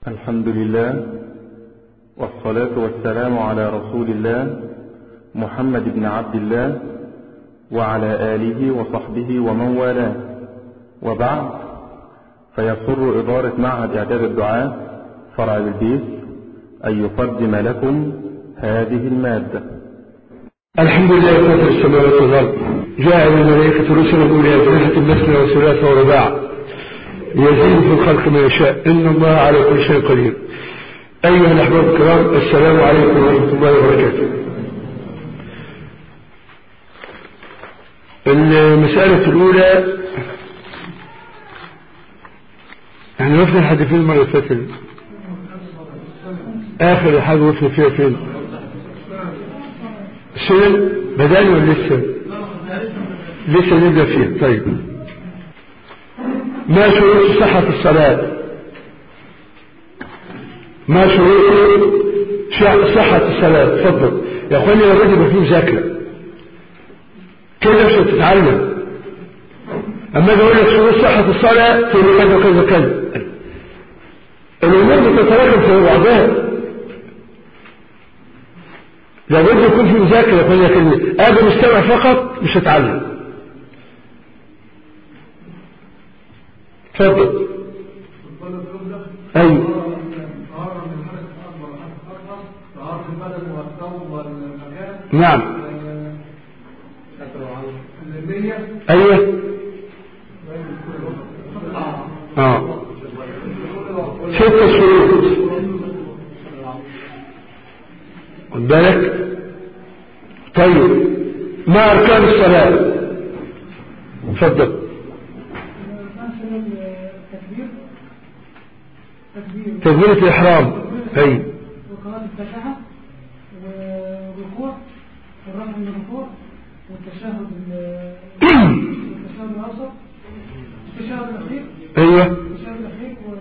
الحمد لله والصلاة والسلام على رسول الله محمد بن عبد الله وعلى آله وصحبه ومن والاه وبعد فيسر إدارة معهد إعداد الدعاء فرع البيت أن يقدم لكم هذه المادة الحمد لله فاتر السماوات والأرض جاء الملائكة رسلا أولي أجنحة مثنى وثلاث ورباع يزيد في الخلق ما يشاء إن الله على كل شيء قدير أيها الأحباب الكرام السلام عليكم ورحمة الله وبركاته المسألة الأولى احنا وقفنا لحد فين المرة اللي فاتت آخر حاجة وقفنا فيها فين السنن بدأنا ولا لسه لسه نبدأ فيها طيب ما شروط صحة الصلاة ما شروط صحة الصلاة تفضل يا اخواني يا رجل في مذاكرة كده مش هتتعلم اما اجي اقول لك شروط صحة الصلاة تقول لي كذا وكذا وكذا الامور بتتراكم في بعضها لابد يكون في مذاكرة يقول لك ان اجي مستمع فقط مش هتعلم تفضل ايوه نعم ايوه اه ست شروط خد بالك طيب ما اركان الصلاه تفضل تكبيرة الإحرام أي وقراءة الفاتحة والركوع والرفع من الركوع والتشهد والتشهد الأوسط التشهد الأخير أيوه التشهد الأخير و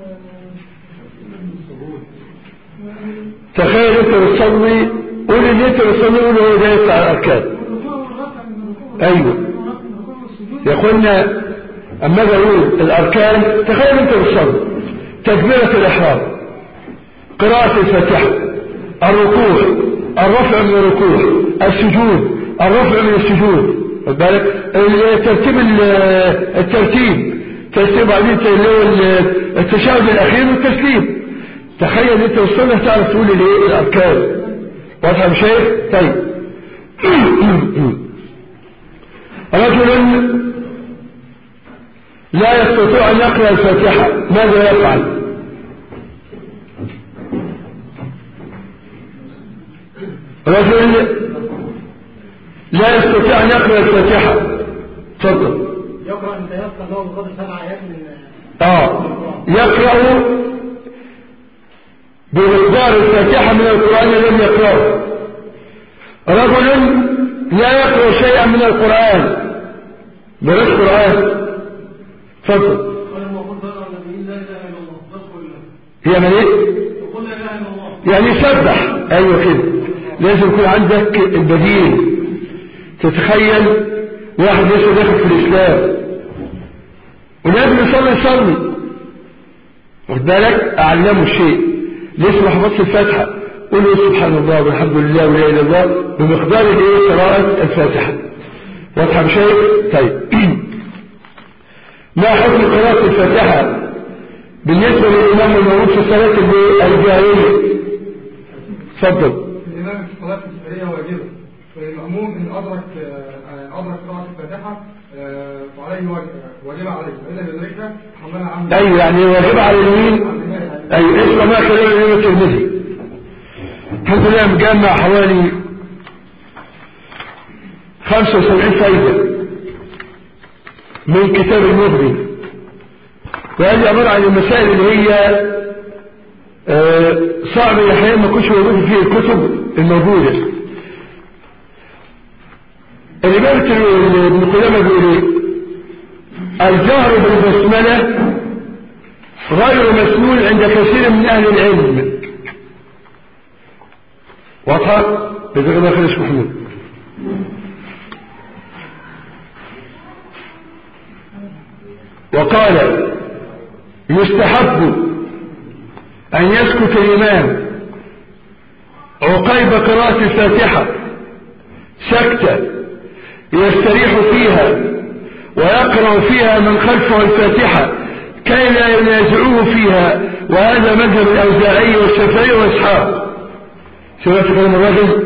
تخيل أنت بتصلي قول اللي أنت بتصلي قول هو ده يطلع الأركان والركوع والرفع من الركوع أيوه والرفع من الركوع والسجود يا أخوانا أما أجي أقول الأركان تخيل أنت بتصلي تكبيرة الإحرام قراءة الفاتحة الركوع الرفع من الركوع السجود الرفع من السجود خد بالك الترتيب الترتيب ترتيب بعدين اللي هو التشهد الأخير والتسليم تخيل انت والسنة تعرف تقول الايه الأركان واضحة مش شايف طيب رجل لا يستطيع أن يقرأ الفاتحة ماذا يفعل رجل لا يستطيع أن يقرأ الفاتحة تفضل يقرأ أن تيسر له بقدر سبع آيات من آه يقرأ بمقدار الفاتحة من القرآن لم يقرأه رجل لا يقرأ شيئا من القرآن بلاش قرآن تفضل ولما قلت ترى النبي لا إله إلا الله تدخل هي من ايه وقل لا إله إلا الله يعني سبح ايوه كده لازم يكون عندك البديل تتخيل واحد لسه داخل في الاسلام ولازم يصلي يصلي واخد بالك اعلمه الشيء لسه ما حفظش الفاتحه قول له سبحان الله والحمد لله ولا اله الا الله بمقدار الايه قراءه الفاتحه واضحه بشيء طيب ما حكم قراءه الفاتحه بالنسبه للامام الموجود في صلاه الجاهليه اتفضل الإمام في الصلاة السرية واجبة فالمأموم إن أدرك آه، أدرك قراءة الفاتحة آه، فعليه واجب واجب عليه فإذا بذلك حملها عن ايوه يعني واجب على اليمين عن الإمام. ايوه اسمه ما كلام الامام الترمذي الحمد لله مجمع حوالي 75 فايدة من كتاب المغني وهذه عبارة عن المسائل اللي هي آه، صعب احيانا ما كنتش موجود فيه الكتب الموجودة الإمام الترمذي- ابن قدامة بيقول ايه الجهر بالبسملة غير مسنون عند كثير من أهل العلم واضحة جزاك الله خير يا شيخ محمود وقال يستحب أن يسكت الإمام عقيب قراءة الفاتحة سكتة يستريح فيها ويقرأ فيها من خلفه الفاتحة كي لا ينازعوه فيها وهذا مذهب الأوزاعي والشافعي وإسحاق سمعت كلام الرجل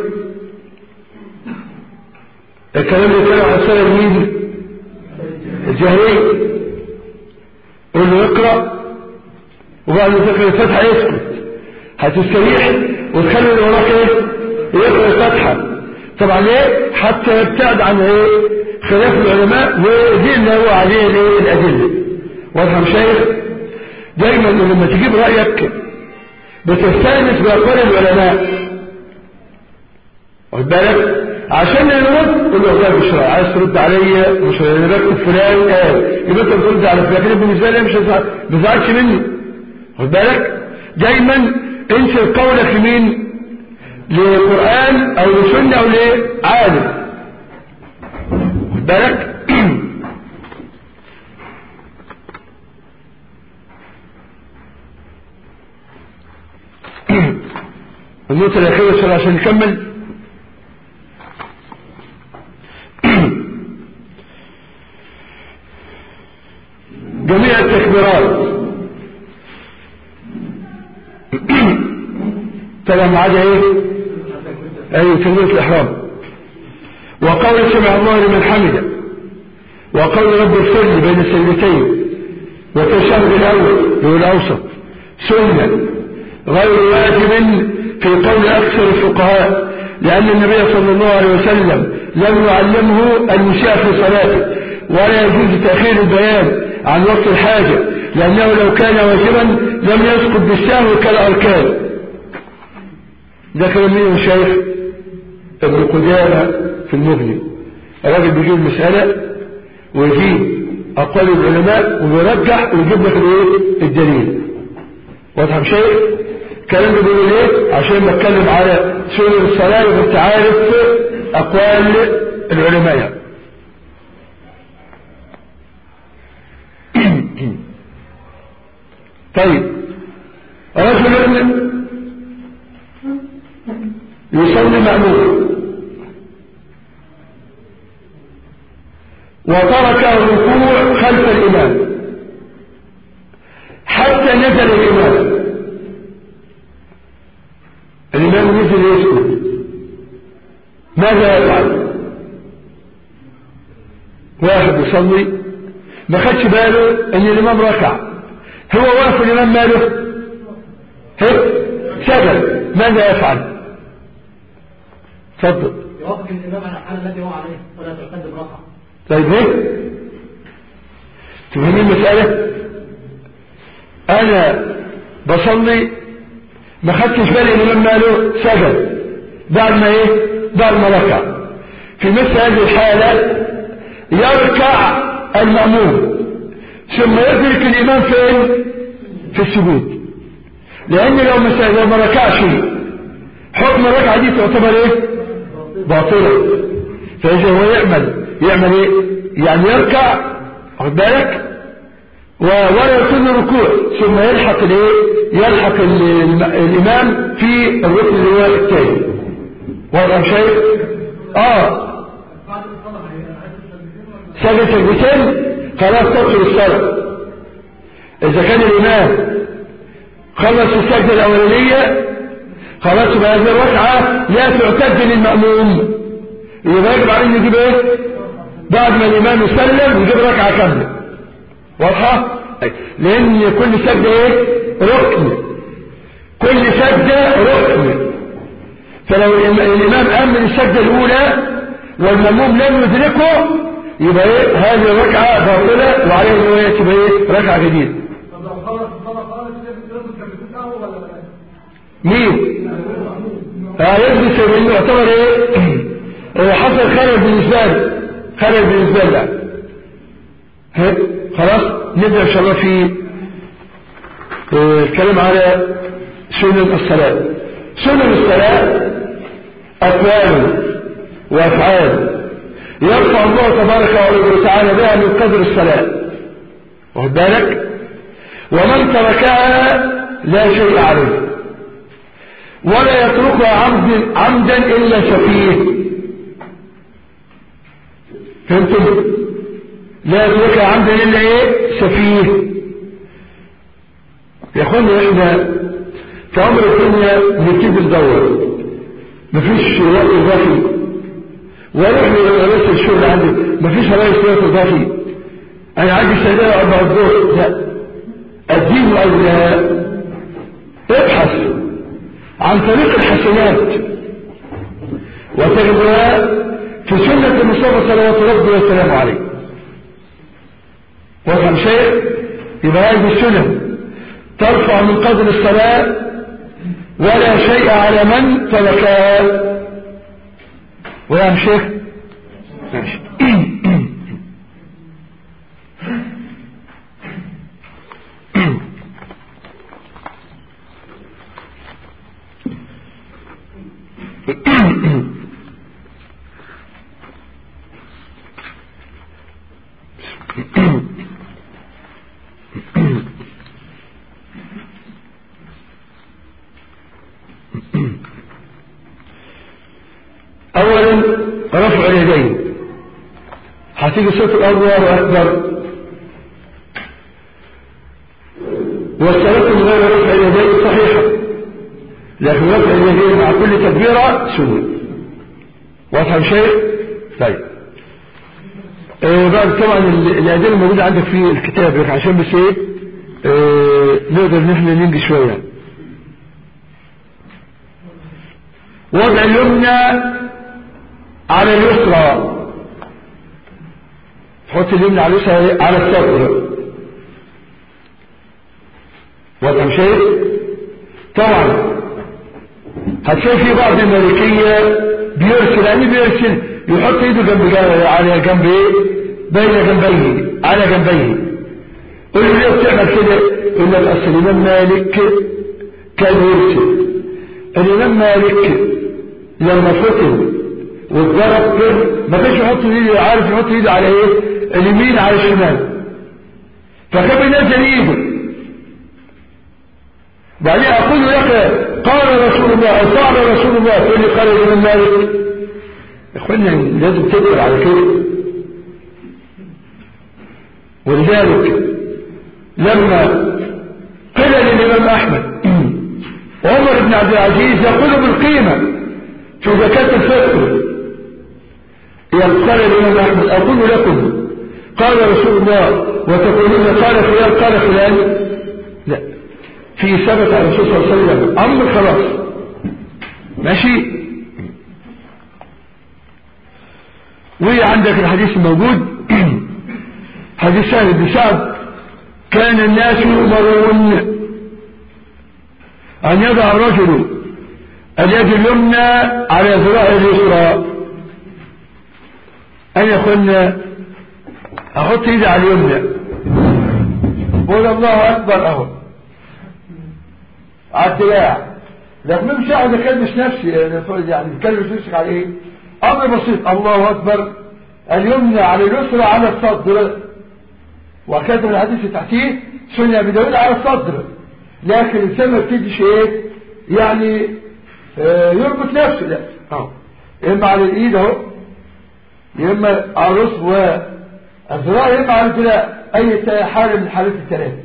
الكلام اللي كان على سنة مين الجاهلية قول له اقرأ وبعد ما تقرأ الفاتحة يسكت هتستريح وتخلي اللي وراك ايه يقرأ الفاتحة طبعا ليه حتى يبتعد عن ايه خلاف العلماء ودي اللي هو عليه الايه الأدلة واضح شايف دايما لما تجيب رأيك بتستانس بأقوال العلماء واخد بالك عشان نرد قول له والله مش عايز ترد عليا مش انا بكتب فلان قال يبقى انت بترد على فلان لكن بالنسبه لي مش ما بزعلش مني واخد بالك دايما انشر قولك لمين لقران او لسنه او لعالم واخد بالك النقطة الأخيرة عشان نكمل جميع التكبيرات طبعا ما عدا ايه اي تكبيرة الاحرام وقول سمع الله لمن حمده وقول رب اغفر لي بين السجدتين والتشهد الاول هو الاوسط سنه غير واجب في قول اكثر الفقهاء لان النبي صلى الله عليه وسلم لم يعلمه المسيء في صلاته ولا يجوز تاخير البيان عن وقت الحاجة لأنه لو كان واجبا لم يسقط بالسهو كالأركان ده كلام مين الشيخ ابن قدامة في المغني الراجل بيجيب المسألة ويجيب أقوال العلماء ويرجح ويجيب لك الايه الدليل واضح شيخ الكلام ده بيقول ايه عشان بتكلم على سنن الصلاة يبقى انت عارف أقوال العلماء طيب رجل يصلي مأمور وترك الركوع خلف الإمام حتى نزل الإمام الإمام نزل يسكت ماذا يفعل واحد يصلي ما خدش باله ان الإمام ركع هو واقف الإمام ماله هيك سجد ماذا يفعل تفضل يوقف الإمام على الحال التي هو عليه ولا تعتد بركعة طيب هيك تفهمين المسألة أنا بصلي ما خدتش بالي الإمام ماله سجد بعد ما إيه بعد ما ركع في مثل هذه الحالة يركع المأموم ثم يدرك الإمام فين في السجود لأن لو ما لو ما ركعش حكم الركعة دي تعتبر إيه باطلة فإذا هو يعمل يعمل إيه يعني يركع واخد بالك ولا يكون ركوع ثم يلحق الايه يلحق ال- الامام في الركن اللي هو الثاني واضح شيء اه سجد سجدتين خلاص تدخل الصلاه اذا كان الامام خلص السجده الاولانيه خلاص يبقى هذه الركعه لا تعتد للماموم يبقى يجب عليه يجيب ايه بعد ما الامام يسلم يجيب ركعه كامله واضحة لان كل سجدة ايه ركن كل سجدة ركن فلو الإم- الامام قام من السجدة الاولى والمأموم لم يدركه يبقى ايه هذه الركعة باطلة وعليه ان هو يكتب ايه ركعة جديدة طب لو خلص الصلاة خالص لازم كان بتاعه ولا بلاش؟ مين اه يلبس انه يعتبر ايه آه، حصل خلل بالنسبة له خلل بالنسبة له هيك خلاص نبدأ ان شاء الله في آه، الكلام على سنن الصلاة سنن الصلاة أقوال وأفعال يرفع الله تبارك وتعالى بها من قدر الصلاة واخد بالك ومن تركها لا شيء عليه ولا يتركها عمد عمدا إلا سفيه فهمتم لا يتركها عمدا إلا إيه سفيه يا اخوانا احنا في عمر الدنيا بنبتدي ندور مفيش وقت اضافي ولا احنا رئيس الشغل عندي مفيش رئيس وقت اضافي انا عندي سنه اربع الظهر لا الدين اولى ابحث عن طريق الحسنات وتجدها في سنة المصطفى صلوات ربي والسلام عليه وافهم شيء يبقى هذه السنن ترفع من قدر الصلاة ولا شيء على من تركها ويا شيخ ماشي اولا رفع اليدين هتيجي صوت الله اكبر والصلاة من غير رفع اليدين صحيحة لكن رفع اليدين مع كل تكبيرة سنة واضح شيء طيب آه بعد طبعا الأدلة الموجودة عندك في الكتاب لك عشان بس ايه آه نقدر ان احنا ننجي شوية وضع اليمنى على اليسرى تحط اليمنى على اليسرى على الصدر وضع شيء طبعا هتلاقي في بعض المالكية بيرسل يعني بيرسل يحط ايده جنب على جنب ايه بين جنبيه على جنبيه قل له ليه بتعمل كده يقول لك اصل الامام مالك كان يرسل الامام مالك لما فتن واتضرب كده ما كانش يحط ايده عارف يحط ايده على ايه اليمين على الشمال فكان بينزل ايده بعدين اقول لك قال رسول الله او فعل رسول الله تقول لي قال الامام مالك اخوانا لازم تقرا على كده ولذلك لما قيل للامام احمد عمر بن عبد العزيز يقول بالقيمه في زكاه الفطر قال الامام احمد اقول لكم قال رسول الله وتقولون قال فلان قال فلان لا في ثبت على الرسول صلى الله عليه وسلم امر خلاص ماشي وعندك الحديث الموجود حديث سهل بن سعد كان الناس يؤمرون ان يضع الرجل اليد اليمنى على ذراع اليسرى ان يقولنا احط ايدي على اليمنى قول الله اكبر اهو على الدراع لكن مش قاعد اكلمش نفسي يعني بتكلم نفسك على ايه امر بسيط الله اكبر اليمنى على اليسرى على الصدر وكتب الحديث تحتيه سنة ابي داود على الصدر لكن الانسان ما بتديش ايه يعني آه يربط نفسه لا اهو اما على الايد اهو يا اما على الرصب والذراع يا اما على الدراع اي حاله من الحالات الثلاثه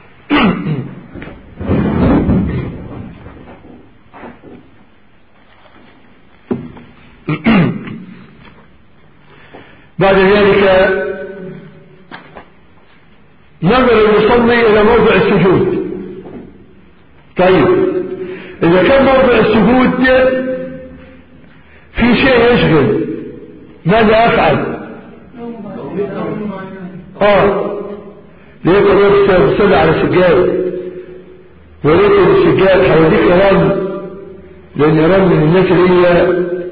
بعد ذلك نظر المصلي إلى موضع السجود طيب إذا كان موضع السجود في شيء يشغل ماذا أفعل آه ليك الرب صلى على سجاد وليك السجاد حواليك رمل لأن رمل من الناس اللي هي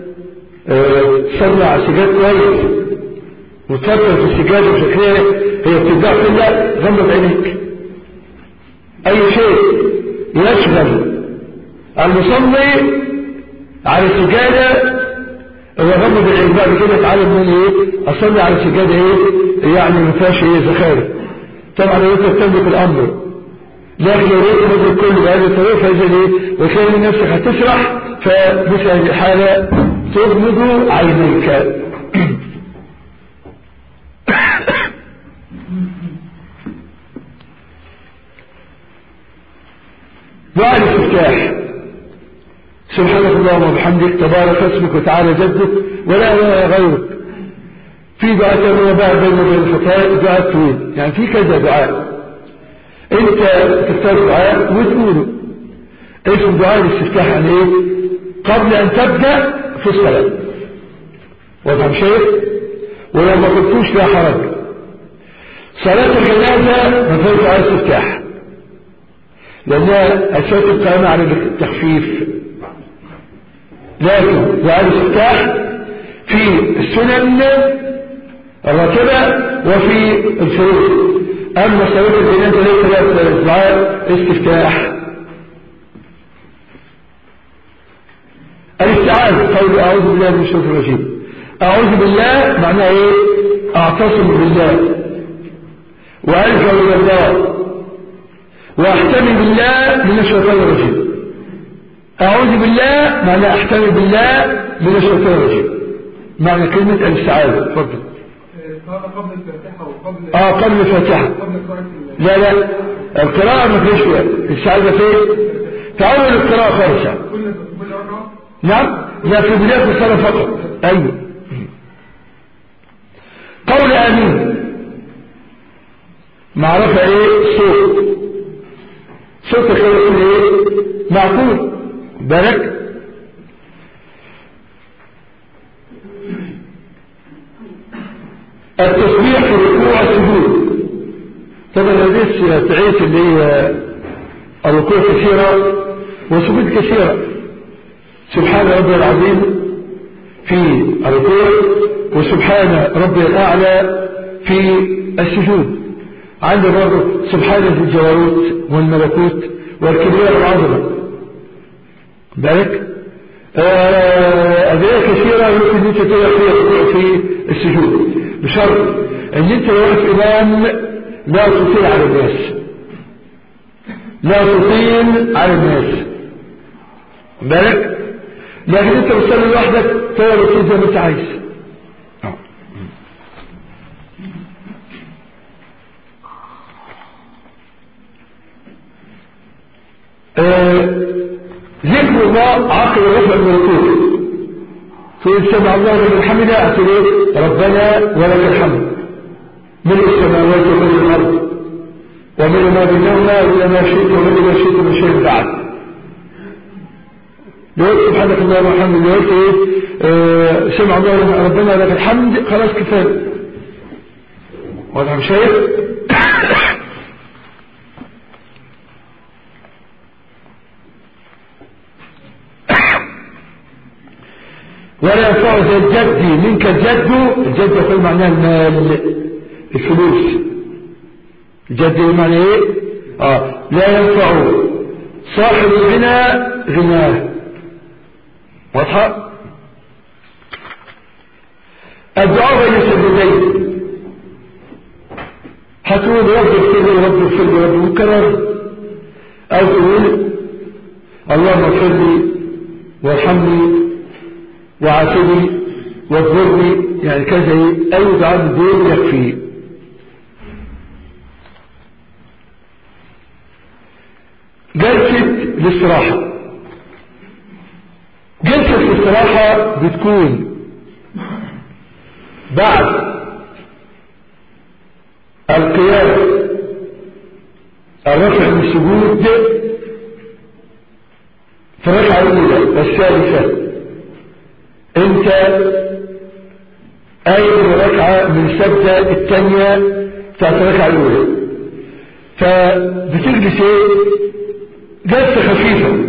صلى على السجاد كويس وتفكر في السجادة بشكلها هي بتدعى كلها غمض عينيك اي شيء يشغل المصلي على السجادة هو غمض العين بعد كده اتعلم من ايه اصلي على السجادة ايه يعني ما فيهاش ايه زخارف طبعا لو انت بتملك الامر لكن لو ريت المدرك كله بهذه الطريقة فإذا ايه وتلاقي نفسك هتسرح فمثل هذه الحالة تغمض عينيك دعاء الاستفتاح سبحانك اللهم وبحمدك تبارك اسمك وتعالى جدك ولا اله غيرك في دعاء تاني بقى بين وبين الخطايا دعاء طويل يعني في كذا دعاء انت تختار دعاء وتقوله اسم دعاء الاستفتاح عن ايه قبل ان تبدا في الصلاه وافهم شيء ولو ما قلتوش لا حرج صلاه الجنازه ما فيهاش دعاء استفتاح لانها اساس القائمه على التخفيف لكن دعاء الاستفتاح في السنن الراتبة وفي الفروض أما صلاة الجنازة ليس لها دعاء استفتاح الاستعاذة قول أعوذ بالله من الشيطان الرجيم أعوذ بالله معناه إيه؟ أعتصم بالله وألجأ إلى الله وأحتمي بالله من الشيطان الرجيم أعوذ بالله معنى أحتمي بالله من الشيطان الرجيم معنى كلمة الاستعاذة تفضل قال قبل الفاتحة وقبل اه قبل الفاتحة قبل قراءة ال- لا لا القراءة ما فيش فيها الاستعاذة فين في أول القراءة خالص يعني. كل كل ركعة نعم لا في بداية الصلاة فقط أيوه قول آمين معرفة إيه صوت صوت كده يكون إيه معقول بالك التسبيح في الركوع والسجود طبعا هذه تعيش اللي هي الركوع كثيرة والسجود كثيرة سبحان ربي العظيم في الركوع وسبحان ربي الأعلى في السجود عند برضه سبحان ذي الجبروت والملكوت والكبرياء والعظمة ذلك أدعية كثيرة يمكن أنت تقرأ فيها الركوع في السجود بشرط أن أنت لو واقف إمام لا تطيل على الناس لا تطيل على الناس بالك لكن انت بتصلي لوحدك تقدر تصلي زي ما انت عايز آه، ذكر الله عقل رفع الركوع تقول سمع الله لمن حمده تقول ايه ربنا ولك الحمد ملء السماوات وملء الارض وملء ما بينهما وما شئت وملء ما شئت من شيء بعد يقول سبحانك اللهم وبحمدك يقول ايه آه، سمع الله لمن ربنا لك الحمد خلاص كفايه واضح مش شايف ولا ينفع زي الجد منك الجد الجد يقول معناه المال الفلوس الجد يقول معناه ايه اه لا ينفع صاحب الغنى غناه واضحة الدعاء بين السجدين هتقول رب اغفر لي رب اغفر لي رب مكرر او تقول اللهم اغفر لي وارحمني وعافني واغفرني يعني كذا ايه اي دعاء من دول يكفي جلسة الاستراحة جلسة الاستراحة بتكون بعد القيام الرفع من السجود في الركعة الأولى الثالثة انت قايم ركعة من السجدة الثانية بتاعت الركعة الأولى فبتجلس ايه جلسة خفيفة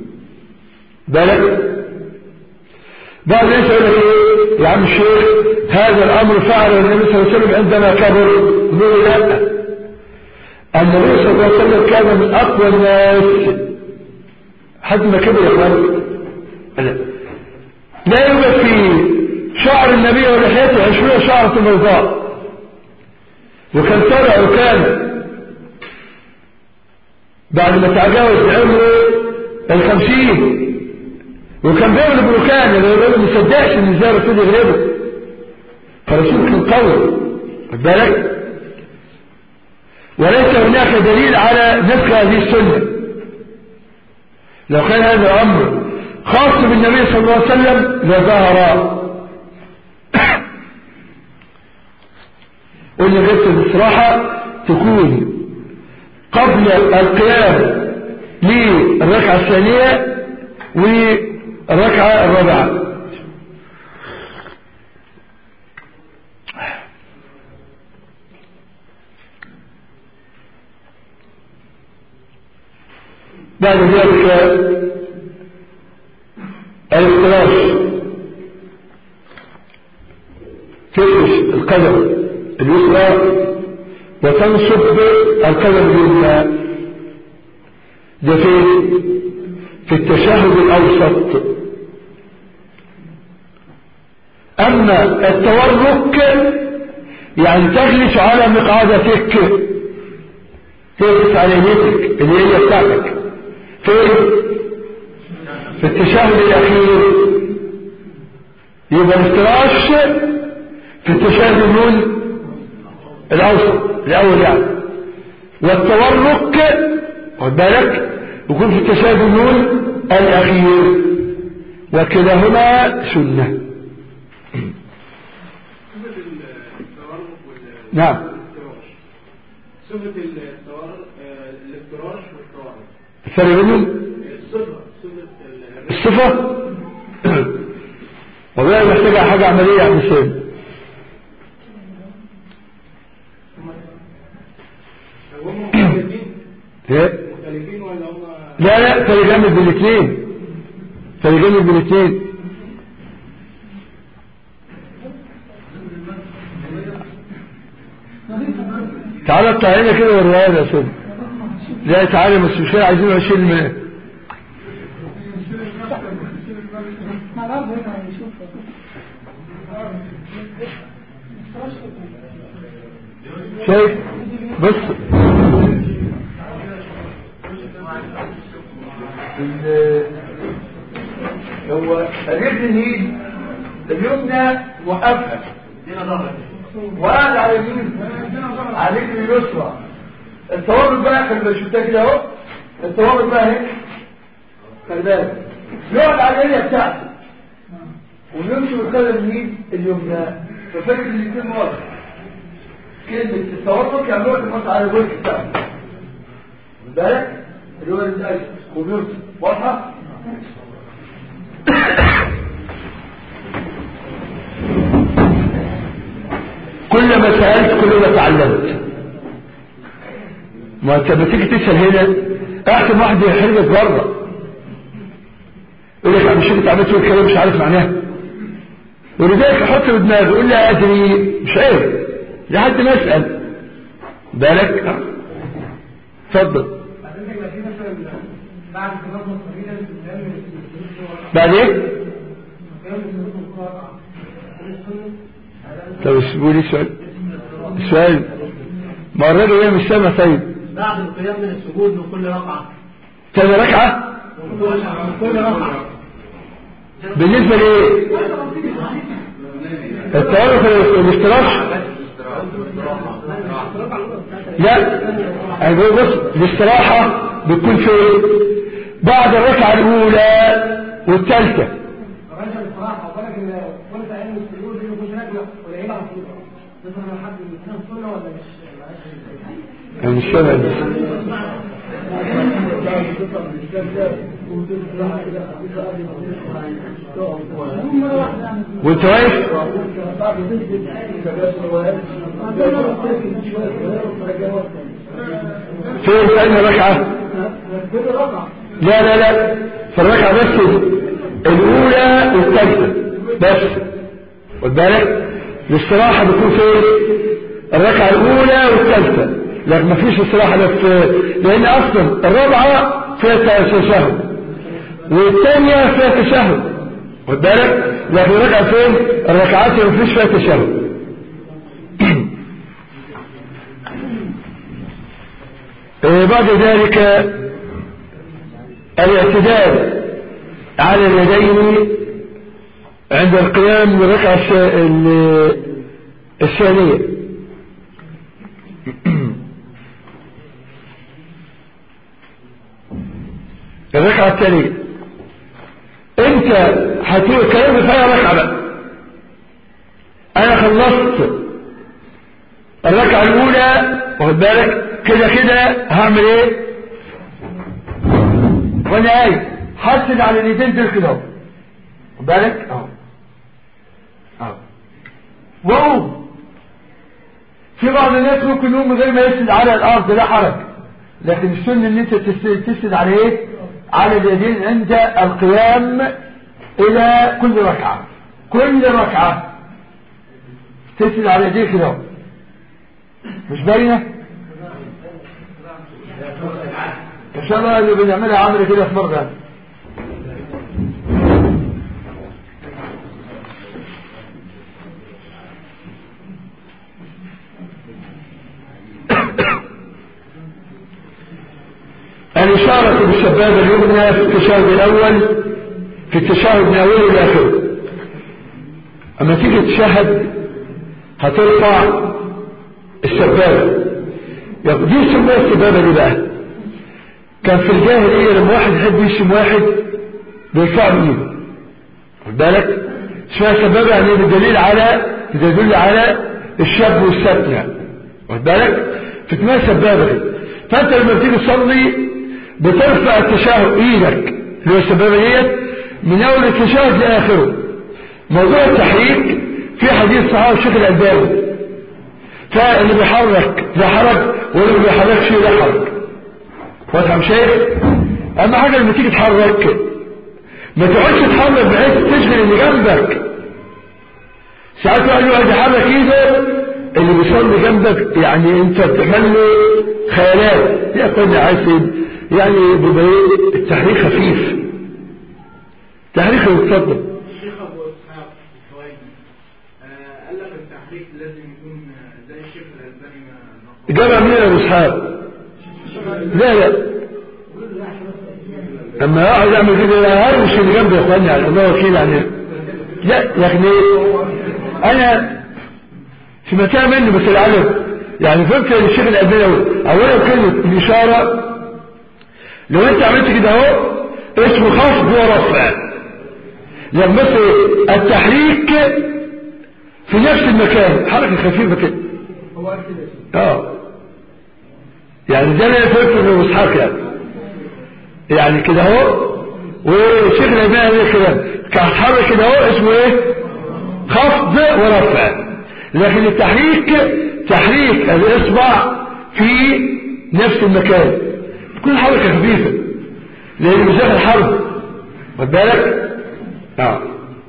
بالك بعض الناس يقول لك ايه يا عم الشيخ هذا الامر فعله النبي صلى الله عليه وسلم عندما كبر نقول لا النبي صلى الله عليه وسلم كان من اقوى الناس حد ما كبر يا اخوان لا لا يوجد في شعر النبي ولحيته عشرين شعرة بيضاء وكان طلع وكان بعد ما تجاوز عمره الخمسين وكان بيعمل بروكان اللي الراجل ما صدقش ان ازاي الرسول يغلبه فالرسول كان قوي خد بالك وليس هناك دليل على نسخ هذه السنه لو كان هذا الامر خاص بالنبي صلى الله عليه وسلم لظهر قلنا غير الاستراحه تكون قبل القيام للركعه الثانيه والركعه الرابعه بعد ذلك الافتراش تفرش القدم اليسرى وتنصب القدم اليمنى ده فين في التشهد الاوسط اما التورك يعني تجلس على مقعدتك تجلس على يدك اللي هي بتاعتك فين في التشهد الاخير يبقى الافتراش في التشهد النون الاوسط الاول يعني والتورك خد بالك يكون في التشهد النون الاخير وكلاهما سنه نعم صفة التوار- آه، الافتراش والتوارد الفرق بينهم الصفة صفة ال- الصفة والله محتاجة حاجة عملية يا حسين هم مختلفين ايه مختلفين ولا هم لا لا فرق جامد بين الاثنين فرق جامد بين الاثنين تعالى اطلع هنا كده وريها لي يا سيدي لا تعالى بس مش كده عايزين 20 من شايف بص ال- هو الرجل اليد اليمنى وقفها وقعد على اليمين على الرجل اليسرى التورط بقى خلي بالك شفتها كده اهو التورط بقى اهي خلي بالك يقعد على اليد بتاعته ويمشي بالقدم اليمين اليمنى ففكر الاثنين واضح كلمة التورط يعني يقعد يحط على الوجه بتاعه خد بالك اللي هو الأجل وبيرسل واضحة كل ما سألت كل ما تعلمت ما انت لما تيجي تسأل هنا احسن واحد يحرجك بره يقول لك مش انت عملت تقول كلام مش عارف معناه ولذلك احط في دماغي يقول لي ادري مش عيب لحد ما اسال بالك ها؟ اتفضل بعدين يبقى في مثلا بعد كمان مصرية الإسلام بعد ايه كان يسلموا القرآن طب اسيبوا لي السؤال السؤال ما الراجل ايه مش سامع طيب بعد القيام من السجود من كل ركعة تاني ركعه من كل ركعة بالنسبه لايه التورط والافتراش لا يعني بقول بص الاستراحة بتكون فين بعد الركعة الأولى والثالثة الرجل بصراحة وبالك إن كل تعلم السجود دي مش نجمة قليلة على طول مثلا لو حد بيتكلم سنة ولا مش أنا مش فاهم وانت واقف فين في أنهي ركعة لا لا لا في الركعة بس الأولى والثالثة بس خد بالك الاستراحة بتكون فين الركعة الأولى والثالثة لكن ما فيش استراحة لا في لأن أصلا الرابعة فيها تشهد والثانية فيها تشهد خد بالك لكن الركعة فين الركعات اللي ما فيش فيها تشهد آه، بعد ذلك الاعتدال على اليدين عند القيام بالركعة الس- ال- الثانية الركعة الثانية انت هتقول الكلام في اي ركعة بقى انا خلصت الركعة الاولى واخد بالك كده كده هعمل ايه وانا قايم حسن على اليدين دول كده اهو. واخد بالك اهو اهو واقوم في بعض الناس ممكن يقوم من غير ما يسند على الارض لا حرج لكن السنة ان انت تس- تسند على ايه على اليدين عند القيام الى كل ركعة كل ركعة تسند على اليدين كده اهو. مش باينة ان شاء الله اللي بنعملها عمل كده في مرة الإشارة بالسبابة اليمنى في التشهد الأول في التشهد من أوله لآخره أما تيجي تشهد هترفع السبابة يبقى دي يسموها السبابة دي بقى كان في الجاهلية لما واحد يحب يشتم واحد بيرفع له ايده خد بالك اسمها سبابة يعني بدليل على تدل على الشاب والستن يعني خد بالك فتسميها سبابة دي فانت لما بتيجي تصلي بترفع التشهد ايدك اللي هو السبابة ديت من اول التشهد لاخره موضوع التحريك في حديث صحابه الشيخ الالباني فاللي بيحرك لا حرج واللي ما بيحركش لا حرج واضح مش شايف اهم حاجه لما تيجي تحرك ما تقعدش تحرك بحيث تشغل اللي جنبك ساعات واحد يقعد يحرك ايده اللي بيصلي جنبك يعني انت بتعمل له خيالات يا اخواني عايز يعني بيبقى ايه التحريك خفيف تحريك اتفضل الشيخ ابو اسحاق الحويني آه، قال لك التحريك لازم يكون آه، زي الشيخ الالباني ما نقل. جمع مين يا ابو اسحاق لا لا لما اقعد اعمل كده لا هرمش اللي جنبي يا اخواني يعني الله وكيل يعني لا لكن ايه انا سمعتها منه بس العلم يعني فهمت الشيخ الالباني أوي. اولا كلمه الاشاره لو انت عملت كده اهو اسمه خفض ورفع لما بس التحريك في نفس المكان حركه خفيفه كده هو قال كده يا شيخ. اه يعني ده اللي أنا فهمته من ابو اسحاق يعني يعني كده اهو والشيخ الالباني قال الكلام كان حرك كده اهو اسمه ايه خفض ورفع لكن التحريك تحريك الاصبع في نفس المكان تكون حركه خفيفه لان مش داخل حرب خد بالك اه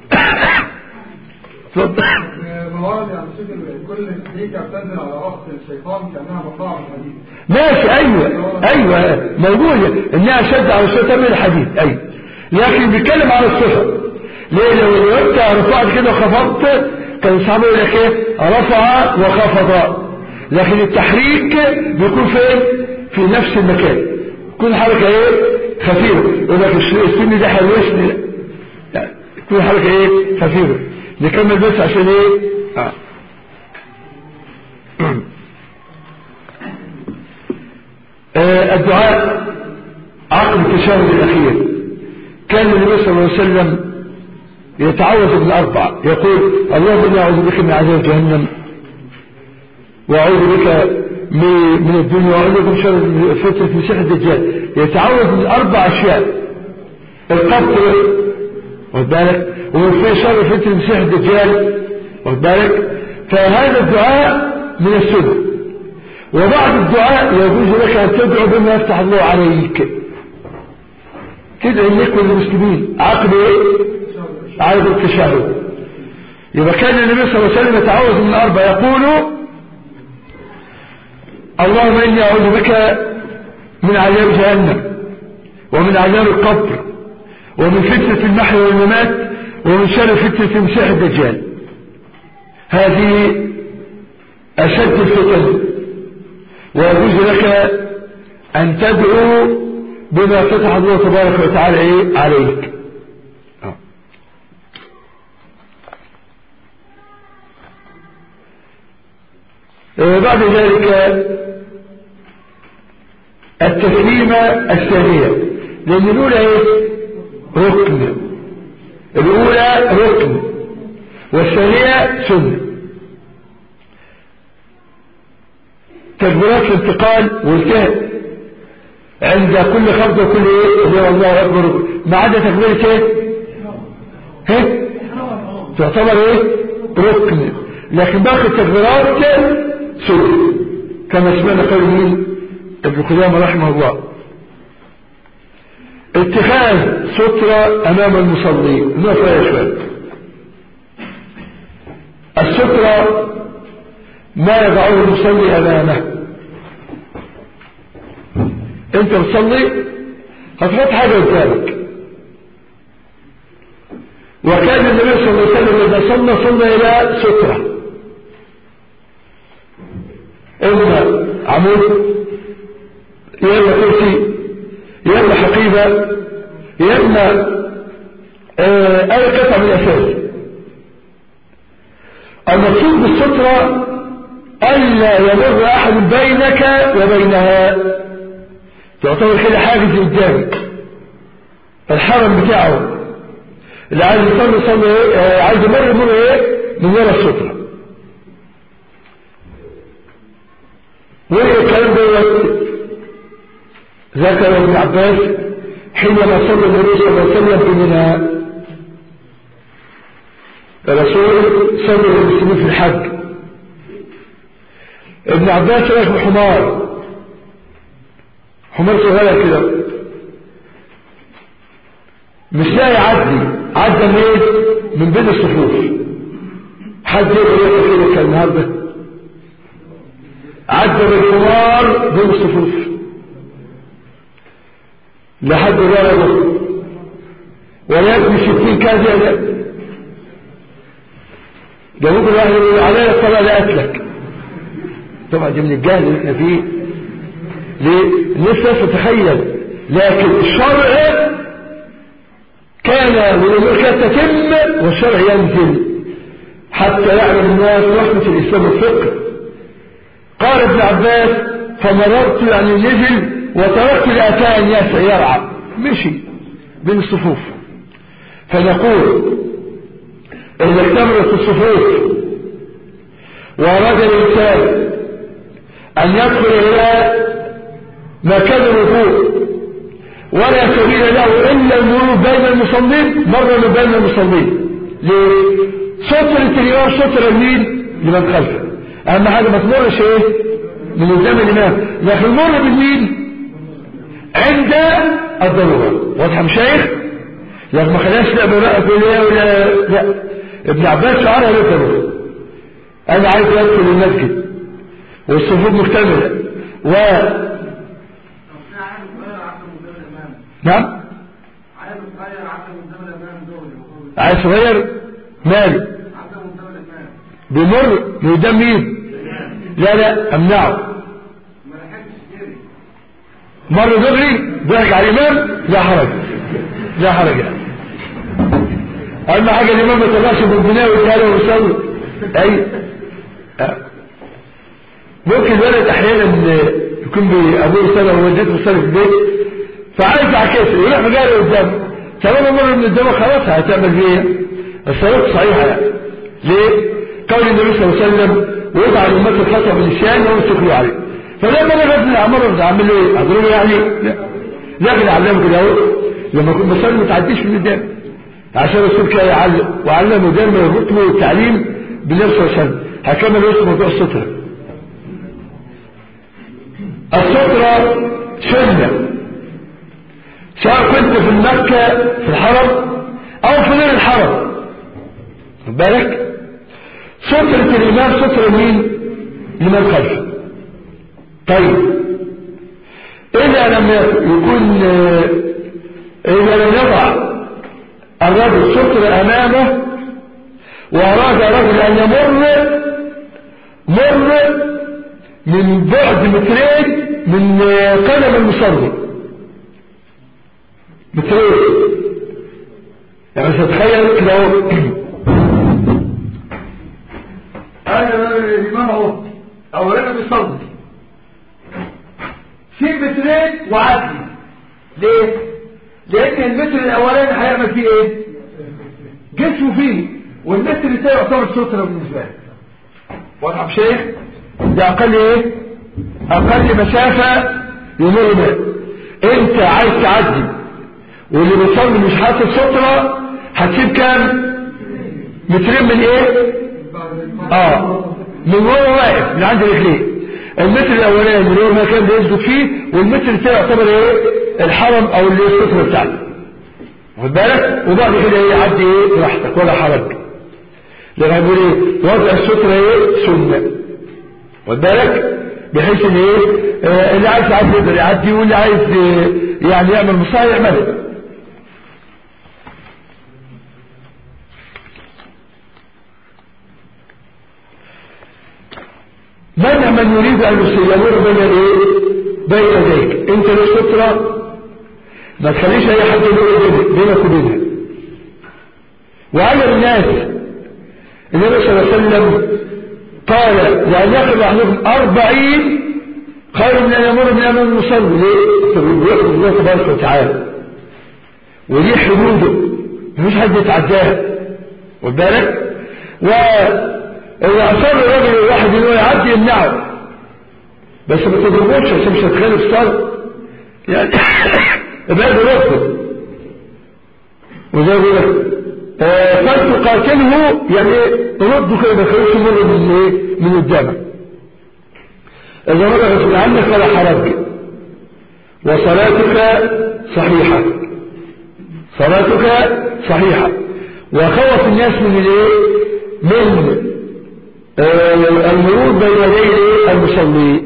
اتفضل ما ورد يعني شيخ ال- كل تحريكه بتنزل على راس الشيطان كانها مقطعه من حديد ماشي ايوه ايوه موجودة انها شد على الشيطان من الحديد ايوه لكن بيتكلم على الصفة ليه لو لو انت رفعت كده وخفضت كان الصحابة يقول لك ايه رفع وخفض لكن التحريك بيكون فين في نفس المكان يكون حركة ايه خفيفة يقول لك الش- السن ده حلوشني لا لا، تكون حركة ايه خفيفة نكمل بس عشان ايه اه آه، الدعاء عقب التشهد الأخير كان النبي صلى الله عليه وسلم يتعوذ بالأربع يقول اللهم إني أعوذ بك من عذاب جهنم وأعوذ بك من من الدنيا وأعوذ بك من شر فتنة المسيح الدجال يتعوذ من أربع أشياء القتل واخد بالك ومن في شر فتنة المسيح الدجال واخد بالك فهذا الدعاء من السنة وبعد الدعاء يجوز لك أن تدعو بما يفتح الله عليك تدعي لك والمسلمين عقب ايه عقب التشهد يبقى كان النبي صلى الله عليه وسلم يتعوذ من أربع يقول اللهم إني أعوذ بك من عذاب جهنم ومن عذاب القبر ومن فتنة المحيا والممات ومن شر فتنة المسيح الدجال هذه أشد الفتن ويجوز لك أن تدعو بما فتح الله تبارك وتعالى إيه عليك آه. آه، بعد ذلك التسليمة الثانية لأن الأولى إيه ركن الأولى ركن والثانية سنة تكبيرات الانتقال والكهف عند كل خفض وكل ايه هو الله اكبر ما عدا تكبيرة ايه ايه تعتبر ايه ركن لكن باقي التكبيرات سنة كما سمعنا قول مين ابن قدامة رحمه الله اتخاذ سترة امام المصلين نقف يا شباب السترة ما يضعه المصلي امامه انت بتصلي هتحط حاجة قدامك وكان النبي صلى الله عليه وسلم اذا صلى صلى الى سترة اما عمود يا اما كرسي يا اما حقيبة يا اما آه، اي قطعة من الاساس المقصود بالسترة ألا يمر أحد بينك وبينها تعتبر كده حاجز قدامك الحرم بتاعه اللي عايز يصلي يصلي ايه آه، عايز يمر يمر ايه من ورا السترة وايه الكلام دوت ذكر ابن عباس حينما صلى النبي صلى الله عليه وسلم في منى الرسول صلى المسلمين في الحج ابن عباس راكب حمار حمار صغير كده مش لاقي يعدي عدى منين من بين الصفوف حد يقدر يقول كده كان النهارده عدى بالحمار بين الصفوف لحد بلده ولا يبني ستين كذا لا ده ممكن واحد يقول عليا الصلاة لا أكلك طبعا دي من الجهل اللي احنا فيه ليه؟ الناس لا تتخيل لكن الشرع كان والأمور كانت تتم والشرع ينزل حتى يعلم الناس رحمة الإسلام والفقه قال ابن عباس فمررت يعني نزل وتركت الأتان يرعى مشي بين الصفوف فنقول إذا اكتملت الصفوف وأراد الإنسان أن يدخل إلى مكان الوضوء ولا سبيل له إلا المرور بين المصلين مرة من بين المصلين ليه؟ سترة الإمام سترة مين؟ لمن خلفه أهم حاجة ما تمرش إيه؟ من قدام الإمام لكن مر بالمين؟ عند الضرورة واضح مشايخ؟ لكن ما خلاش لا براءة ولا ولا لا ابن عباس شعرها للضرورة أنا عايز أدخل المسجد والصفوف مكتملة و نعم عايز صغير ماله بيمر من قدام مين لا لا امنعه مر دغري ضحك على الامام لا حرج لا حرج يعني. اهم حاجه الامام ما يطلعش من البناء ويتهالى ويصلي اي أه. ممكن الولد احيانا يكون بابوه صلاه ووالدته بتصلي في البيت فعايز عكاسه يروح مجاري قدامه طالما مر من قدامه خلاص هتعمل فيه ايه الصلاه صحيحه يعني ليه قول النبي صلى الله عليه وسلم وضع الامات الخطا بالنسيان وهم يستكلوا عليه فلما انا غزل اعمل اعمل له ايه اضربه يعني لا لكن اعلمه كده اهو لما كنت بصلي ما تعديش من قدام عشان الرسول كان يعلم وعلمه دايما يربط له التعليم بالنبي صلى الله عليه وسلم هكمل وسط موضوع الستره الستره سنه سواء كنت في مكة في الحرم او في غير الحرم خد بالك سترة الإمام سترة مين لمن خلفه طيب إذا لم يكن إذا لم يضع الرجل سترة أمامه وأراد رجل أن يمر مر من بعد مترين من قدم المصلي مترين يعني تتخيل كده اهو انا الامام اهو اولا بيصلي في مترين وعدي ليه لان المتر الاولاني هيعمل فيه ايه جسمه فيه والمتر الثاني يعتبر ستره بالنسبه له واضح يا شيخ ده اقل ايه اقل مسافه يمر بها انت عايز تعدي واللي بيصلي مش حاطط ستره هتسيب كام مترين من ايه اه من وهو واقف من عند رجليه المتر الاولاني اللي هو المكان اللي يسجد فيه والمتر الثاني يعتبر ايه الحرم او اللي الستره بتاعته واخد بالك وبعد كده ايه يعدي ايه براحتك ولا حرج لان بيقول ايه وضع الستره ايه سنه واخد بالك بحيث ان ايه آه اللي عايز يعدي يقدر يعدي واللي عايز آه يعني يعمل مصايع يعملها منع من يريد ان يمر بين ايه بين يديك انت له ستره ما تخليش اي حد يمر بينك وبينها وعلى الناس النبي صلى الله عليه وسلم قال لأن يقف أحدكم أربعين خير من أن يمر من أمام المصلي ليه؟ بيقف الله تبارك وتعالى ودي حدوده مفيش حد يتعداها واخد بالك؟ وإذا أصر الراجل الواحد إنه يعدي يمنعه بس ما تضربوش عشان مش هتخالف الصلاة يعني ابعد رفضه وزي ما بيقول لك فلتقاتله يعني رده كده ما يخليش يمر من ايه من قدامك اذا مر غصب عنك فلا حرج وصلاتك صحيحه صلاتك صحيحه وخوف الناس من الايه من آه المرور بين يدي المصلي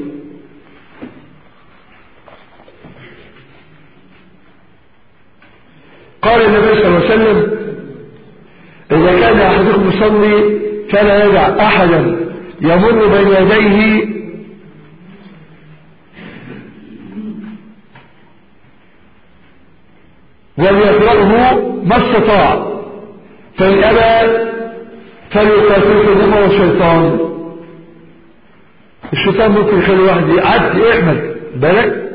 قال النبي صلى الله عليه وسلم إذا كان أحدكم يصلي فلا يدع أحدا يمر بين يديه وليقرأه ما استطاع فإن أبى فليقاتل الدم والشيطان الشيطان ممكن يخلي واحد يعدي اعمل بالك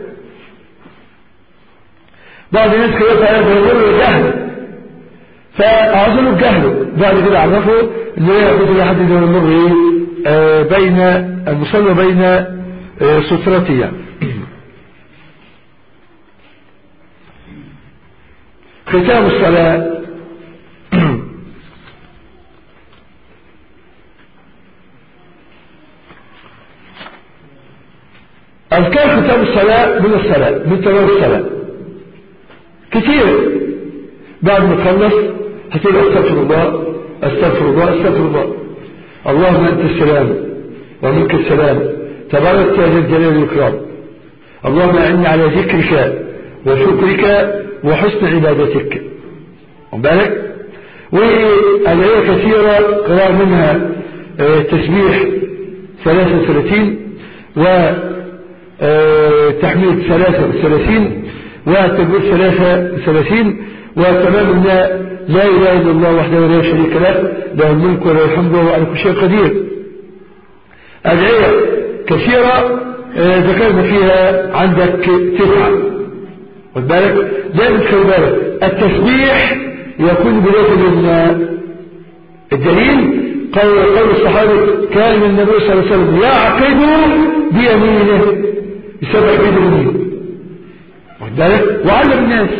بعض الناس كده فيقول جهل فأعزلوا بجهله بعد كده عرفوا ان هي يقول لحد ان يمر ايه آه بين المصلى بين آه سترته يعني ختام الصلاة أذكار ختام الصلاة من الصلاة من تمام الصلاة كتير بعد ما تخلص هتقول استغفر الله استغفر الله استغفر الله اللهم انت السلام ومنك السلام تبارك يا ذا الجلال والاكرام اللهم اعني على ذكرك وشكرك وحسن عبادتك بالك وأدعية كثيرة قراء منها تسبيح 33 وتحميد 33 والتكبير 33 وتمام ان لا اله الا الله وحده لا شريك له له الملك وله الحمد وهو على كل شيء قدير ادعيه كثيره ذكرنا فيها عندك تسعه خد بالك دائما خلي بالك التسبيح يكون بلغه الدليل قول قول الصحابه كان النبي صلى الله عليه وسلم يعقد بيمينه يسبح بيد اليمين خد بالك وعلم الناس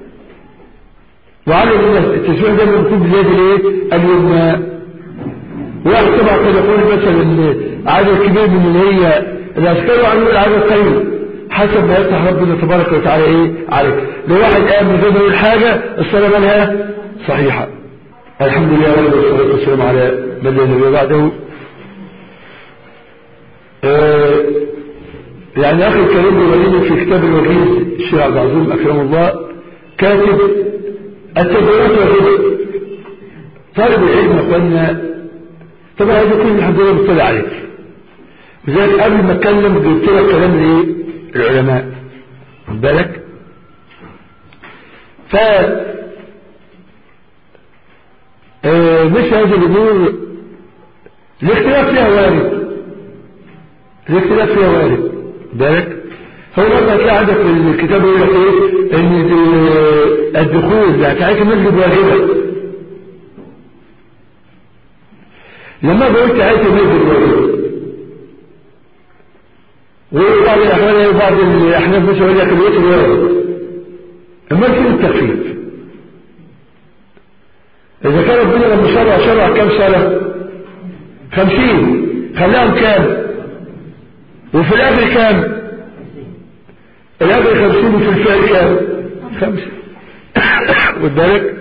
وعلى الناس التسبيح ده مكتوب باليد الايه اليمنى واحد طبعا قد يقول مثلا عدد كبير من اللي هي الاذكار وعنه العدد قليل حسب ما يفتح ربنا تبارك وتعالى ايه عليك لو واحد قام من غير ما يقول حاجه الصلاه مالها صحيحه الحمد لله رب والصلاه والسلام على من لا نبي بعده آه يعني اخي الكريم بيوريني في كتاب الوجيز الشيخ عبد العظيم اكرم الله كاتب التدريات والرزق طالب العلم قلنا طبعا هذا كل الحمد لله بيطلع عليك لذلك قبل ما اتكلم قلت لك كلام ايه العلماء خد بالك ف آه، مثل هذه الامور الاختلاف فيها وارد الاختلاف فيها وارد بالك هو برضه هتلاقي عندك في الكتاب يقول لك ايه ان ال- الدخول لا تعيش مسجد واجبه لما قلت تعيش مسجد واجبه وبعض الاحيان بعض الاحناف مثلا يقول لك الوتر واجب اما فين التخفيف اذا كان ربنا لما شرع شرع كم سنه خمسين خلاهم كام وفي الاخر كام الاخر خمسين وفي الفعل كام خمسة خد بالك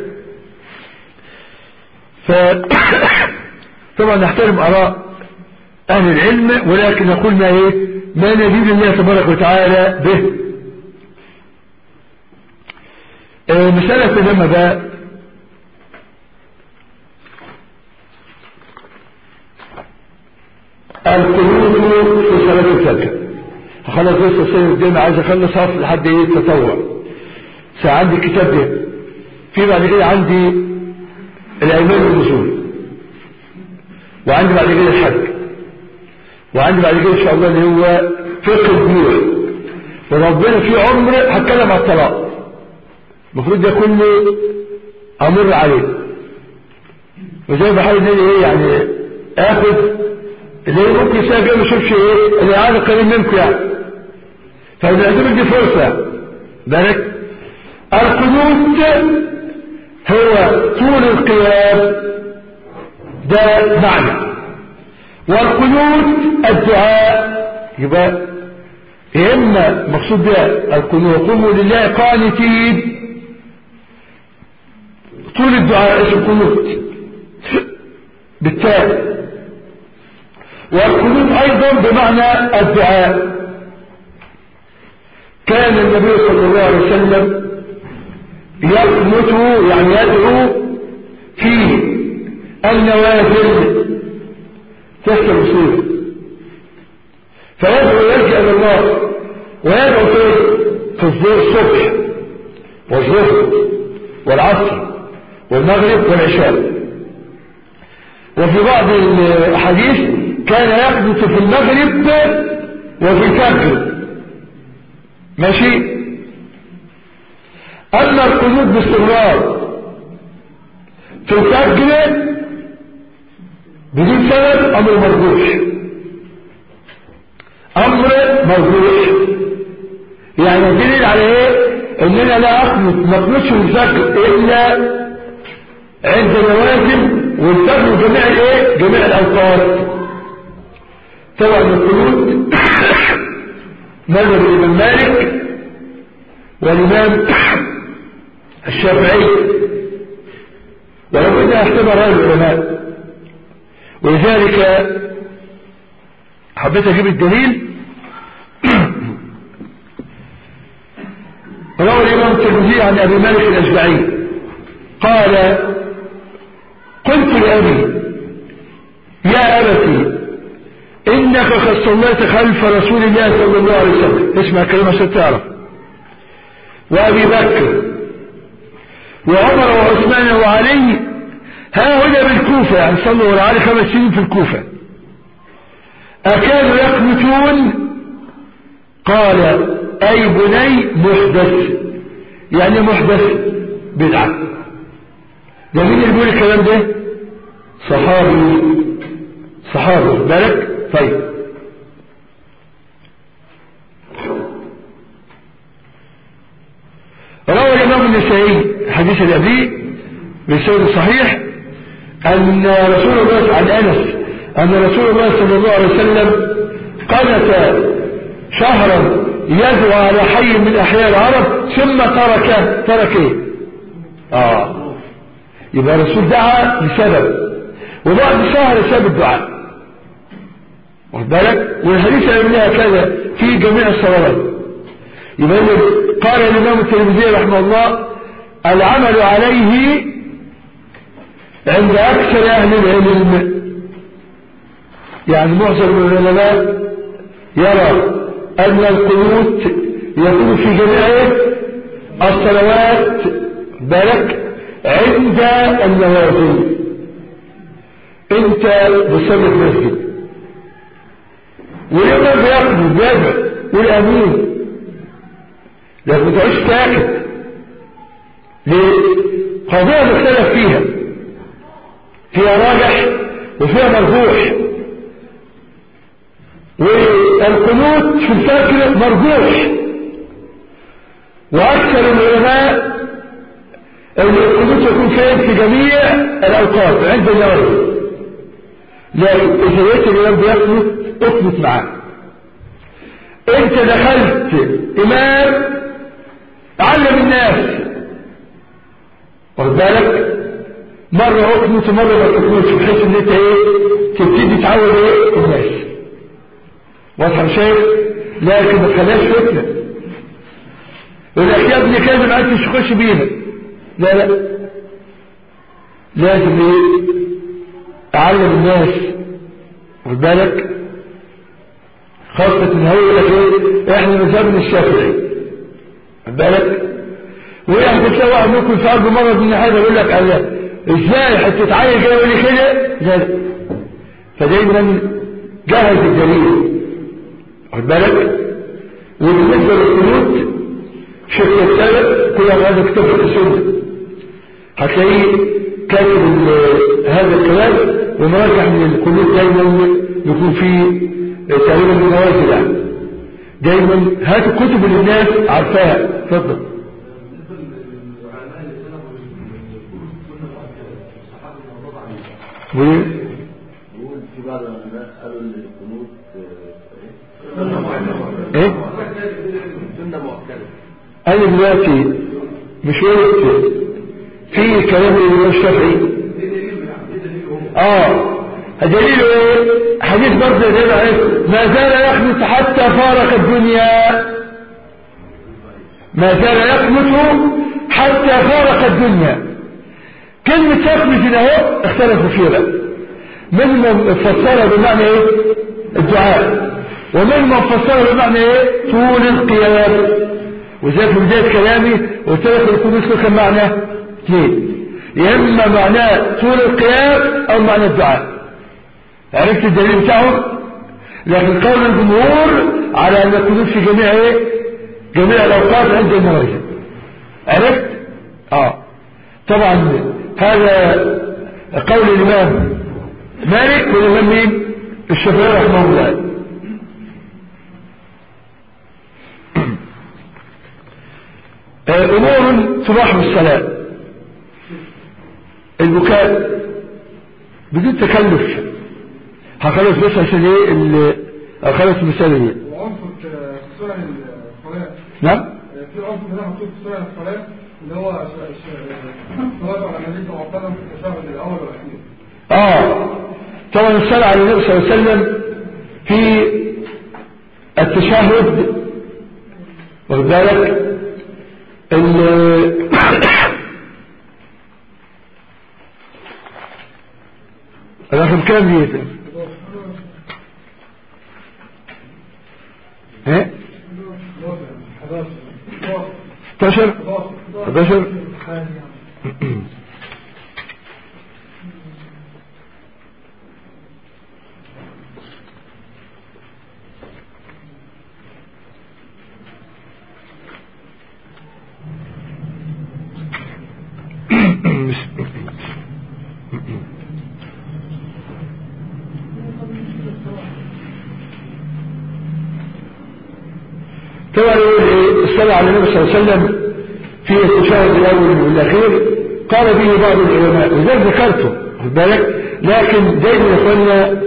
ف طبعا نحترم اراء اهل العلم ولكن نقول ما ايه ما ندين الله تبارك وتعالى به آه، مسألة لما بقى القنوت في صلاة الفجر هخلص بس السنة الجامعة عايز اخلص هقف لحد ايه التطوع فعندي الكتاب ده في بعد كده عندي الايمان والنزول وعندي بعد كده الحج وعندي بعد كده ان شاء الله اللي هو فقه البيوع وربنا في عمر هتكلم على الطلاق المفروض ده كله امر عليه وزي بحاول ان أنا ايه يعني اخد اللي ممكن يسافر ما يشوفش ايه اللي عاد قريب منكم يعني فبنعتبر دي فرصه بالك القنوت هو طول القيام ده معنى والقنوت الدعاء يبقى يا اما مقصود بها القنوت قوموا لله قانتين طول الدعاء اسم قنوت بالتالي والقنوت ايضا بمعنى الدعاء كان النبي صلى الله عليه وسلم يقنط يعني يدعو في النوازل تحت الوصول فيدعو يلجأ الى الله ويدعو في في الظهر الصبح والظهر والعصر والمغرب والعشاء وفي بعض الاحاديث كان يقنط في المغرب وفي الفجر ماشي اما القنوت باستمرار في الفجر بدون سبب امر مرجوح امر مرجوح يعني دليل على ايه اننا لا اقنط ما اقنطش في الفجر الا عند لوازم والفجر جميع الايه جميع الاوقات طبعا القنوت مذهب الامام مالك والامام الشافعي ولو انها اعتبرها العلماء ولذلك حبيت اجيب الدليل روى الامام الترمذي عن ابي مالك الاشبعي قال قلت لابي يا ابتي انك قد صليت خلف رسول الله صلى الله عليه وسلم اسمع كلمه عشان تعرف وابي بكر وعمر وعثمان وعلي ها هنا بالكوفة يعني صلوا ولا علي خمس سنين في الكوفة أكانوا يقنتون قال أي بني محدث يعني محدث بدعة ده مين اللي بيقول الكلام ده صحابي صحابي بالك طيب روى الإمام النسائي حديث الأبي بسند صحيح أن رسول الله عن أنس أن رسول الله صلى الله عليه وسلم قنت شهرا يدعو على حي من أحياء العرب ثم ترك ترك إيه؟ آه يبقى الرسول دعا لسبب وبعد شهر ساب الدعاء واخد بالك والحديث قبلها كذا في جميع الصلوات يبقى قال الإمام الترمذي رحمه الله العمل عليه عند أكثر أهل العلم يعني معظم العلماء يرى أن القنوت يكون في جميع الصلوات بالك عند النوازل انت بتصلي في مسجد والإمام بيقضي بيدعو يقول امين لكن ما تقعدش ساكت ليه؟ قضية مختلف فيها فيها راجح وفيها مرجوح والقنوت في الفجر مرجوح وأكثر العلماء أن القنوت يكون فين في جميع الأوقات عند النوازل لكن إذا لقيت الإمام بيقنط اقنط معاه أنت دخلت إمام علم الناس واخد بالك مرة اقنط ومرة ما تقنطش بحيث ان انت ايه تبتدي تعود ايه الناس واضح شايف لكن ما تخليهاش فتنة يقول لك يا ابني كلمة ما انتش تخش بيها لا لا لازم ايه اعلم الناس واخد بالك خاصة ان هو يقول لك ايه احنا مذهبنا الشافعي واخد بالك واحد تلاقي واحد ممكن في قلبه مرض من هذا يقول لك الله ازاي حتة عيل جاي يقول لي كده لا لا فدايما جهز الدليل واخد بالك وبالنسبة للقنوت شيخ السابق كل هذا كتاب في السنة هتلاقيه كاتب هذا الكلام ومراجع من القنوت دايما يكون فيه تقريبا من نوازل يعني دايما هات الكتب اللي الناس عارفاها اتفضل وايه يقول في بعض العلماء قالوا ان القنوت ايه سنه مؤكده انا دلوقتي مش قلت في كلام الامام الشافعي اه دليله ايه حديث برضه دليل عليه ما زال يقنط حتى فارق الدنيا ما زال يقنط حتى فارق الدنيا كلمة يقنط هنا اهو اختلفوا فيها بقى منهم فسرها بمعنى ايه الدعاء ومنهم فسرها بمعنى ايه طول القيام وزي في بداية كلامي قلت لك القدس له كم معنى اثنين يا اما معناه طول القيام او معنى الدعاء عرفت الدليل بتاعهم لكن قول الجمهور على ان القدس في جميع ايه جميع الاوقات عند النوازل عرفت اه طبعا هذا قول الامام مالك والامام مين الشافعي رحمه الله امور تباح بالصلاه البكاء بدون تكلف هخلص بس عشان ايه ال- اخلص المسألة دي وعنصر في سنن الصلاة نعم في عنصر هنا مكتوب في سنن الصلاة اللي هو ش- ش- الصلاة على النبي صلى الله عليه وسلم في التشهد الأول والأخير اه طبعا الصلاة على النبي صلى الله عليه وسلم في التشهد واخد بالك ال- الرقم كام دي ايه 11 11 طبعا الصلاة على النبي صلى الله عليه وسلم في التشهد الأول والأخير قال به بعض العلماء وذلك ذكرته خد بالك لكن دايما يا اخوانا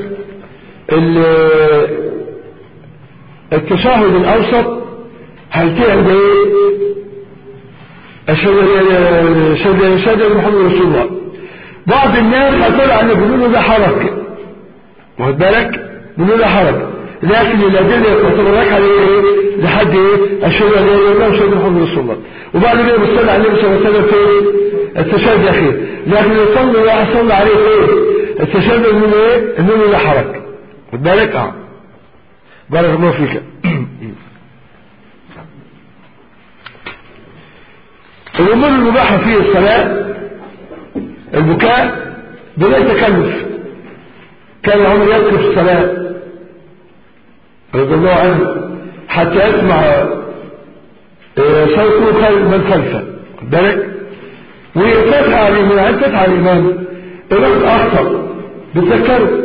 ال- التشهد الأوسط هينتهي عند ايه؟ أشهد أن لا- أشهد أن أشهد أن محمد رسول الله بعض الناس هتقول أن بيقولوا ده حركة واخد بالك بيقولوا ده حركة لكن الأدلة تعتبر على ايه لحد ايه أشهد أن لا إله إلا الله وأشهد أن محمد رسول الله وبعد كده بيصلي على النبي صلى الله عليه وسلم في التشهد الأخير لكن يصلي واحد صلى عليه ايه التشهد انه ايه انه لا حركة خد بالك اه بارك الله فيك الأمور المباحة في الصلاة البكاء بلا تكلف كان عمر يبكي في الصلاة رضي الله عنه حتى يسمع آه، صوته خلف من خلفه خد بالك وفتح على الإمام عند فتح على الإمام الرجل أخطأ بتذكره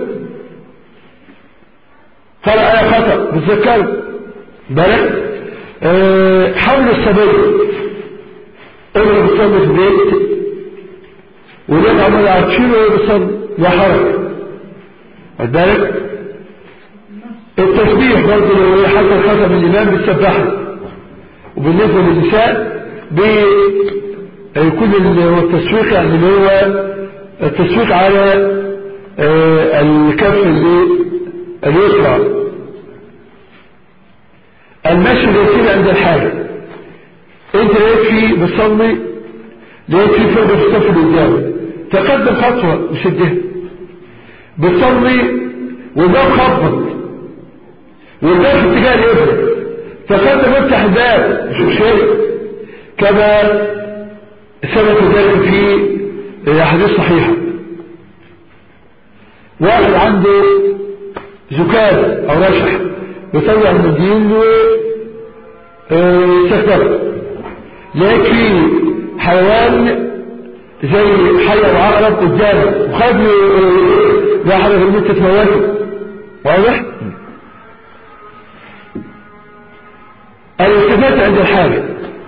قال آية خطأ بتذكره بالك آه، حمل الصبي ابنه بيصلي في البيت ولاد عمال عطشين وهو بيصلي لا حرج خد بالك التسبيح برضه لو هي حصل خطأ من الإمام بتسبحه وبالنسبة للنساء بيكون اللي هو التسويق يعني اللي هو التسويق على آه، الكف اللي اليسرى المشي اليسير عند الحاجة انت لقيت فيه بتصلي لقيت فيه فرد في الصف اللي قدامك تقدم خطوة وشدها بتصلي والباب خبط والباب في اتجاه الابن تقدم افتح الباب شوف شيء كما ثبت ذلك في احاديث صحيحه واحد عنده زكام او رشح بيطلع المنديل ويستخدمه لقيت فيه حيوان زي حية وعقرب قدامه وخد لا حاجة في المدة تموته واضح؟ الالتفات عند الحاجة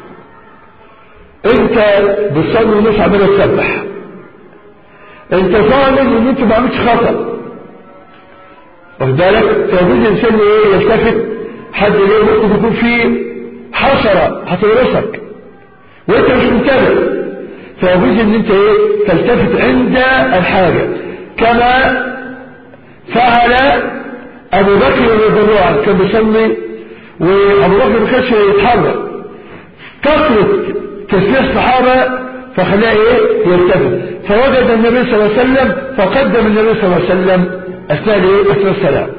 انت بتصلي والناس عماله تسبح انت ظالم ان انت ما عملتش خطأ واخد بالك فيجوز الانسان ايه يلتفت حد ايه ممكن يكون فيه حشرة هتورثك وانت مش منتبه فيجوز ان انت ايه تلتفت عند الحاجة كما فعل ابو بكر رضي الله عنه كان بيصلي وابو بكر ما كانش يتحرك كثرة تسبيح الصحابة فخلاه ايه يلتفت فوجد النبي صلى الله عليه وسلم فقدم النبي صلى الله عليه وسلم اثناء ايه اثناء السلام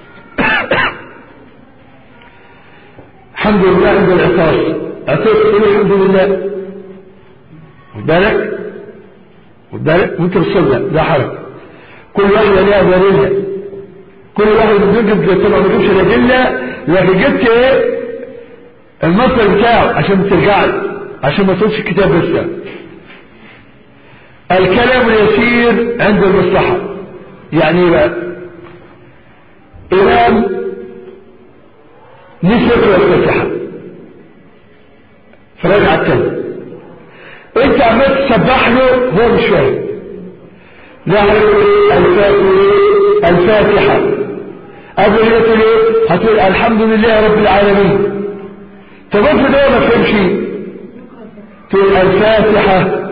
الحمد لله عند العطاس عطاس تقول الحمد لله خد بالك خد بالك وانت بتصلي لا حرج كل واحدة ليها دليلها كل واحد بيجيب طبعا ما بيجيبش الادله لكن جبت ايه المصدر بتاعه عشان ترجع له عشان ما تقولش الكتاب بس الكلام اليسير عند المصلحة يعني ايه بقى إمام نسبة الفاتحة فرجع الكلام انت عمال تسبح له هو مش فاهم لا الفاتحة الفاتحة قبل كده تقول ايه هتقول الحمد لله رب العالمين طب افرض هو ما فهمش تقول الفاتحة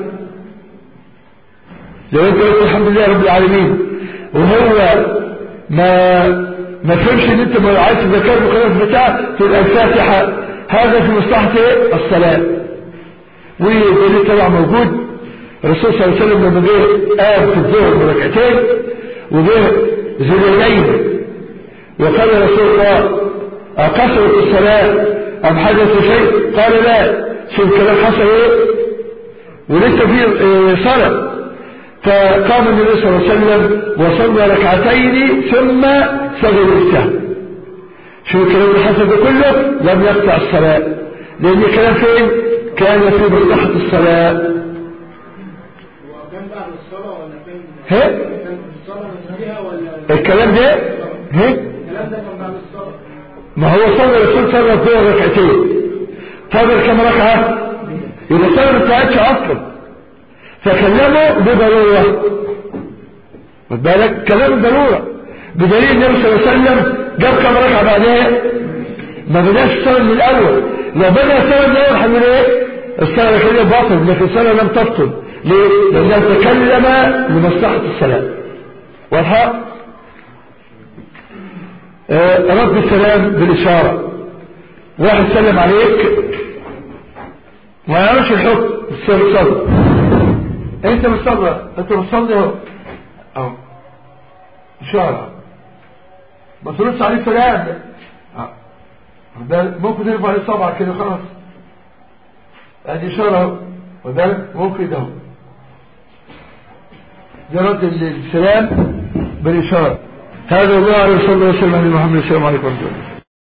لو انت قلت الحمد لله رب العالمين وهو ما ما فهمش ان انت ما عايز تذكر بقرار بتاع تقول الفاتحة هذا في مصلحة ايه الصلاة والدليل طبعا موجود الرسول صلى الله عليه وسلم لما جه قام في الظهر بركعتين وجه زلالين وقال يا رسول الله أقصرت الصلاة أم حدث شيء قال لا شوف كلام حصل ايه ولسه في إيه صلاة فقام النبي صلى الله عليه وسلم وصلى ركعتين ثم سجد السهو شوف الكلام اللي حصل ده كله لم يقطع الصلاة لأن الكلام فين كان في مصلحة الصلاة وكان بعد الصلاة ولا كان ها كان في الصلاة نفسها ولا الكلام ده ها الكلام ده كان بعد الصلاة ما هو صلى الرسول صلى الظهر ركعتين فاضل كم ركعة يبقى الصلاة ما انتهتش أصلا فكلمه بضرورة خد بالك كلام ضرورة بدليل النبي صلى الله عليه وسلم جاب كم ركعة بعدها ما بداش الصلاة من الأول لو بدأ الصلاة من الأول هنقول إيه الصلاة كده باطل لكن الصلاة لم تبطل ليه؟ لأنها تكلم لمصلحة الصلاة واضحة؟ آه، رد السلام بالإشارة واحد سلم عليك ما يعرفش الحكم بس هو بيصلي انت بتصلي انت بتصلي اهو اهو إشارة ما تردش عليه سلام اه. ده ممكن ترفع عليه صبعك كده خلاص ادي إشارة اهو وذلك ممكن ده جرد السلام بالإشارة هذا الله عليه وصلى الله وسلم على محمد السلام عليكم ورحمة الله